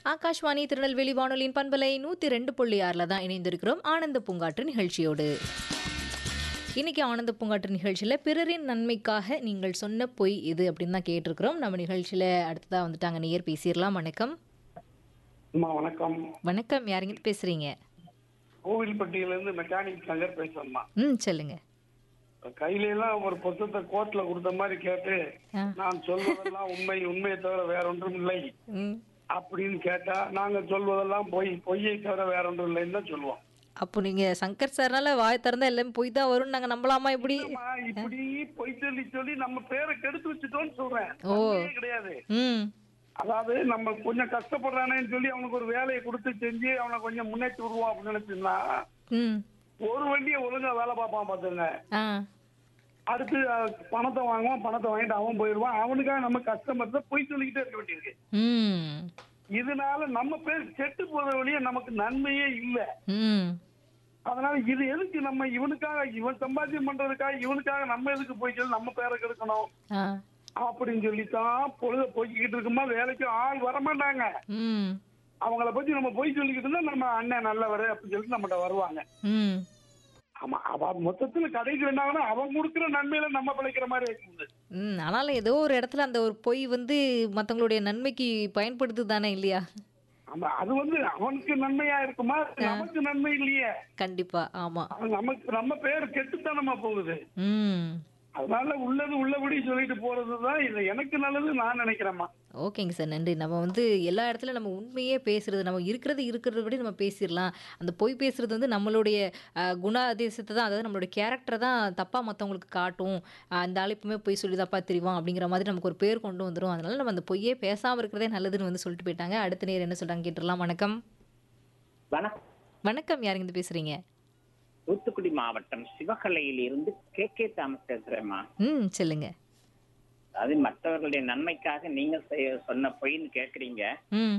ஆகாஷ்வாணி திருநெல்வேலி வானொலியின் பண்பலை நூற்றி ரெண்டு புள்ளி ஆறில் தான் இணைந்திருக்கிறோம் ஆனந்த பூங்காற்று நிகழ்ச்சியோடு இன்னைக்கு ஆனந்த பூங்காற்று நிகழ்ச்சியில் பிறரின் நன்மைக்காக நீங்கள் சொன்ன பொய் இது அப்படின்னு தான் கேட்டிருக்கிறோம் நம்ம நிகழ்ச்சியில் அடுத்ததாக வந்துட்டாங்க நேயர் பேசிடலாம் வணக்கம் அம்மா வணக்கம் வணக்கம் யாருங்க பேசுறீங்க கோவில்பட்டியில இருந்து மெக்கானிக் சங்கர் பேசுறேம்மா ம் சொல்லுங்க கையில எல்லாம் ஒரு புத்தகத்தை கோர்ட்ல கொடுத்த மாதிரி கேட்டு ஆ. நான் சொல்வதெல்லாம் உண்மை உண்மையை தவிர வேற ஒன்றும் இல்லை ம் அப்படின்னு கேட்டா நாங்க சொல்வதெல்லாம் பொய் பொய்யை தவிர வேற ஒன்றும் இல்லைன்னு தான் சொல்லுவோம் அப்போ நீங்கள் சங்கர் சார்னால வாய் திறந்தா எல்லாமே பொய் தான் வரும்னு நாங்கள் நம்பலாமா இப்படி அம்மா, இப்படி பொய் சொல்லி சொல்லி நம்ம பேரை கெடுத்து வச்சுட்டோம்னு சொல்றேன் ஓ. உண்மையே கிடையாது ம் அதாவது நம்ம கொஞ்சம் கஷ்டப்படுறானேன்னு சொல்லி அவனுக்கு ஒரு வேலையை கொடுத்து செஞ்சு அவனை கொஞ்சம் முன்னேற்றி விடுவோம் அப்படின்னு நினைச்சுன்னா ம் ஒரு வண்டியை ஒழுங்கா வேலை பார்ப்பான் பாத்துங்க ஆ அடுத்து அஹ், பணத்தை வாங்குவான் பணத்தை வாங்கிட்டு அவன் போயிடுவான் அவனுக்காக நம்ம கஸ்டமர்ஸ போய் சொல்லிக்கிட்டே இருக்க வேண்டியிருக்கு ம் இதனால நம்ம பேர் கெட்டு போற வழியே நமக்கு நன்மையே இல்ல ம் அதனால இது எதுக்கு நம்ம இவனுக்காக இவன் சம்பாத்தியம் பண்றதுக்காக இவனுக்காக நம்ம எதுக்கு போய் சொல்லி நம்ம பேரை கெடுக்கணும் ஆ அப்படின்னு சொல்லித்தான் பொழுத போய்கிட்டு இருக்குமா வேலைக்கு ஆள் வரமாட்டாங்க ம் அவங்கள பத்தி நம்ம போய் சொல்லிக்கிட்டு இருந்தா நம்ம அண்ணன் நல்லவர் அப்படின்னு சொல்லிட்டு நம்மகிட்ட வருவாங்க ம் ஆமா அவ மொத்தத்துல கடைக்கு வேண்டாங்கன்னா அவன் கொடுக்குற நன்மையில நம்ம பிழைக்கிற மாதிரி இருக்குது ம் ஆனாலும் ஏதோ ஒரு இடத்துல அந்த ஒரு பொய் வந்து மற்றவங்களுடைய நன்மைக்கு பயன்படுது தானே இல்லையா ஆமா அது வந்து அவனுக்கு நன்மையா இருக்குமா நமக்கு நன்மை இல்லையே கண்டிப்பா ஆமா அவன் நமக்கு நம்ம பேர் கெட்டுத்தானமா போகுது ம் அதனால உள்ளது உள்ளபடி சொல்லிட்டு போறதுதான் இது எனக்கு நல்லது நான் நினைக்கிறேம்மா ஓகேங்க சார் நன்றி நம்ம வந்து எல்லா இடத்துலையும் நம்ம உண்மையே பேசுறது நம்ம இருக்கிறது இருக்கிறபடி நம்ம பேசிடலாம் அந்த பொய் பேசுறது வந்து நம்மளுடைய அஹ், குணாதிசயத்தை தான் அதாவது நம்மளுடைய கேரக்டரை தான் தப்பாக மற்றவங்களுக்கு காட்டும் அஹ், அந்த ஆள் எப்பவுமே பொய் சொல்லி தப்பா தெரியும் அப்படிங்கிற மாதிரி நமக்கு ஒரு பேர் கொண்டு வந்துடும் அதனால நம்ம அந்த பொய்யே பேசாமல் இருக்கிறதே நல்லதுன்னு வந்து சொல்லிட்டு போயிட்டாங்க அடுத்த நேரம் என்ன சொல்றாங்க கேட்டுடலாம் வணக்கம் வணக்கம் வணக்கம் யாருங்க இருந்து பேசுறீங்க தூத்துக்குடி மாவட்டம் சிவகலையில் இருந்து கே கே தாமஸ் பேசுறேம்மா ம் சொல்லுங்க அது மற்றவர்களுடைய நன்மைக்காக நீங்க செய்ய- சொன்ன பொய்ன்னு கேக்குறீங்க ம்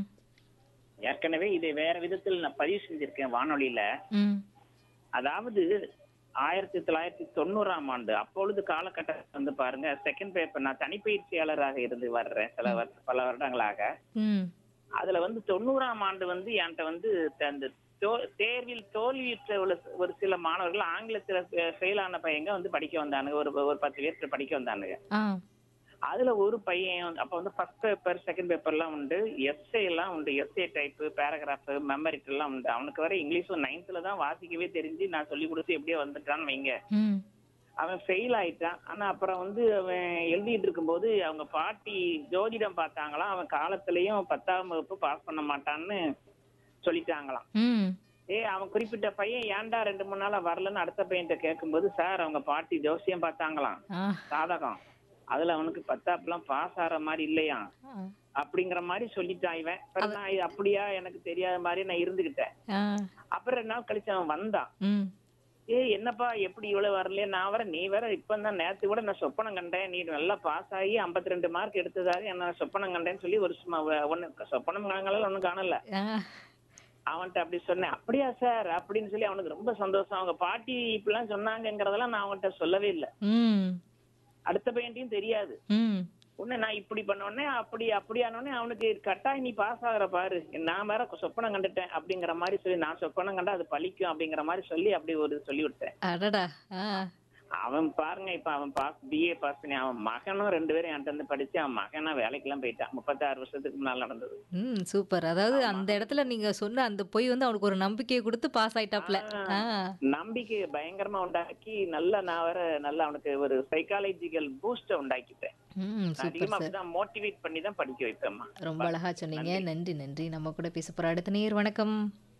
ஏற்கனவே இதை வேற விதத்தில் நான் பதிவு செஞ்சிருக்கேன் வானொலியில ம் அதாவது ஆயிரத்தி தொள்ளாயிரத்தி தொண்ணூறாம் ஆண்டு அப்பொழுது காலகட்டத்தில் வந்து பாருங்க செகண்ட் பேப்பர் நான் தனிப்பயிற்சியாளராக இருந்து வர்றேன் சில வருஷ பல வருடங்களாக ம் அதுல வந்து தொண்ணூறாம் ஆண்டு வந்து என்கிட்ட வந்து த- அந்த தோ- தேர்வில் தோல்வியுற்ற ஒரு ஒரு சில மாணவர்கள் ஆங்கிலத்துல ஃபெயில் ஆன பையங்க வந்து படிக்க வந்தானுங்க ஒரு ஒரு பத்து பேர் படிக்க வந்தானுங்க ஆ அதுல ஒரு பையன் வந்து- அப்ப வந்து ஃபர்ஸ்ட் பேப்பர் செகண்ட் பேப்பர்லாம் உண்டு எஸ்ஏ எல்லாம் உண்டு எஸ்ஏ டைப் பேராகிராஃப் மெமரிட் எல்லாம் உண்டு அவனுக்கு வர இங்கிலீஷும் நைன்த்ல தான் வாசிக்கவே தெரிஞ்சு நான் சொல்லி கொடுத்து எப்படியோ வந்துட்டான்னு வைங்க ம் அவன் ஃபெயில் ஆயிட்டான் ஆனா அப்புறம் வந்து அவன் எழுதிட்டு இருக்கும்போது அவங்க பாட்டி ஜோதிடம் பார்த்தாங்களாம் அவன் காலத்திலயும் பத்தாம் வகுப்பு பாஸ் பண்ண மாட்டான்னு சொல்லிட்டாங்களாம் ம் ஏ அவன் குறிப்பிட்ட பையன் ஏன்டா ரெண்டு மூணு நாளா வரலன்னு அடுத்த பையன்கிட்ட கேட்கும்போது சார் அவங்க பாட்டி ஜோசியம் பார்த்தாங்களாம் ஆ சாதகம் அதுல அவனுக்கு பத்தாப்புலாம் பாஸ் ஆற மாதிரி இல்லையா ஆ அப்படிங்கிற மாதிரி சொல்லிட்டான் இவன் அப்புறம் நான் இது அப்படியா எனக்கு தெரியாத மாதிரி நான் இருந்துகிட்டேன் ஆ அப்புறம் ரெண்டு நாள் கழிச்சு அவன் வந்தான் ம் ஏ என்னப்பா எப்படி இவ்வளவு வரலையே நான் வர நீ வேற இப்ப தான் நேத்து கூட நான் சொப்பனம் கண்டேன் நீ நல்லா பாஸ் ஆகி 52 ரெண்டு மார்க் எடுத்ததாக என்ன சொப்பனம் கண்டேன்னு சொல்லி ஒரு சும்மா ஒ- ஒண்ணு சொப்பனம் காணல ஒண்ணும் காணல ஆ அவன்கிட்ட அப்படி சொன்னேன் அப்படியா சார் அப்படின்னு சொல்லி அவனுக்கு ரொம்ப சந்தோஷம் அவங்க பாட்டி இப்படிலாம் சொன்னாங்கங்கிறதெல்லாம் நான் அவன்கிட்ட சொல்லவே இல்லை ம் அடுத்த பையன்ட்டையும் தெரியாது ம் உடனே நான் இப்படி பண்ண உடனே அப்படி அப்படியானோடனே அவனுக்கு கட்டாயம் நீ பாஸ் ஆகுற பாரு நான் வேற சொப்பனம் கண்டுட்டேன் அப்படிங்கிற மாதிரி சொல்லி நான் சொப்பனம் கண்டா அது பழிக்கும் அப்படிங்கிற மாதிரி சொல்லி அப்படி ஒரு சொல்லி விட்டேன் அடடா ஆ அவன் பாருங்க இப்ப அவன் பாஸ் பிஏ பாஸ் பண்ணி அவன் மகனும் ரெண்டு பேரும் என்கிட்ட இருந்து படிச்சு அவன் மகனா வேலைக்கெல்லாம் போயிட்டான் முப்பத்தாறு வருஷத்துக்கு முன்னால் நடந்தது ம் சூப்பர் அதாவது அந்த இடத்துல நீங்க சொன்ன அந்த பொய் வந்து அவனுக்கு ஒரு நம்பிக்கையை கொடுத்து பாஸ் ஆயிட்டாப்ல ஆ நம்பிக்கை பயங்கரமா உண்டாக்கி நல்லா நான் வேற நல்லா அவனுக்கு ஒரு சைக்காலஜிக்கல் பூஸ்ட உண்டாக்கிட்டேன் ம் நான் சூப்பர் அதிகமா சார் அப்படிதான் மோட்டிவேட் பண்ணி தான் படிக்க வைப்பேம்மா ரொம்ப அழகா சொன்னீங்க நன்றி நன்றி நம்ம கூட பேச போற அடுத்த நேர் வணக்கம்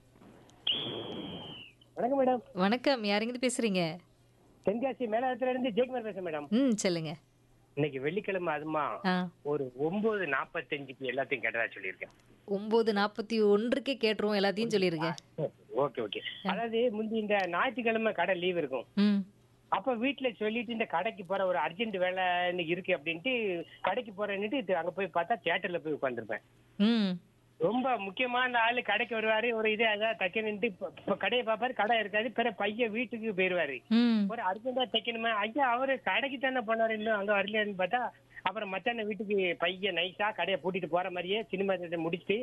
வணக்கம் மேடம் வணக்கம் யாருங்க பேசுறீங்க தென்காசி மேலாளத்துல இருந்து ஜெயக்குமார் பேசுறேன் மேடம் ம் சொல்லுங்க இன்னைக்கு வெள்ளிக்கிழமை அதுமா ஆ ஒரு ஒன்பது நாற்பத்தஞ்சுக்கு எல்லாத்தையும் கேட்டதா சொல்லியிருக்கேன் ஒன்பது நாற்பத்தி ஒன்றுக்கே கேட்டுருவோம் எல்லாத்தையும் சொல்லிருங்க ஓகே ஓகே அதாவது முந்தி இந்த ஞாயிற்றுக்கிழமை கடை லீவ் இருக்கும் ம் அப்ப வீட்டுல சொல்லிட்டு இந்த கடைக்கு போற ஒரு அர்ஜென்ட் வேலை இன்னைக்கு இருக்கு அப்படின்ட்டு கடைக்கு போறேன்னுட்டு இது அங்க போய் பார்த்தா தியேட்டர்ல போய் உட்காந்துருப்பேன் ம் ரொம்ப முக்கியமான ஆளு கடைக்கு வருவாரு ஒரு இது அதான் தைக்கணுன்ட்டு இப்ப- இப்ப கடையை பார்ப்பாரு கடை இருக்காது பிற பையன் வீட்டுக்கு போயிருவாரு ம் ஒரு அர்ஜென்டா தைக்கணுமே ஐயா அவரு கடைக்கு தானே போனாரு இன்னும் அங்க வரலையான்னு பார்த்தா அப்புறம் மச்சான வீட்டுக்கு பையன் நைஸா கடையை பூட்டிட்டு போற மாதிரியே சினிமா தேட்டர் முடிச்சுட்டு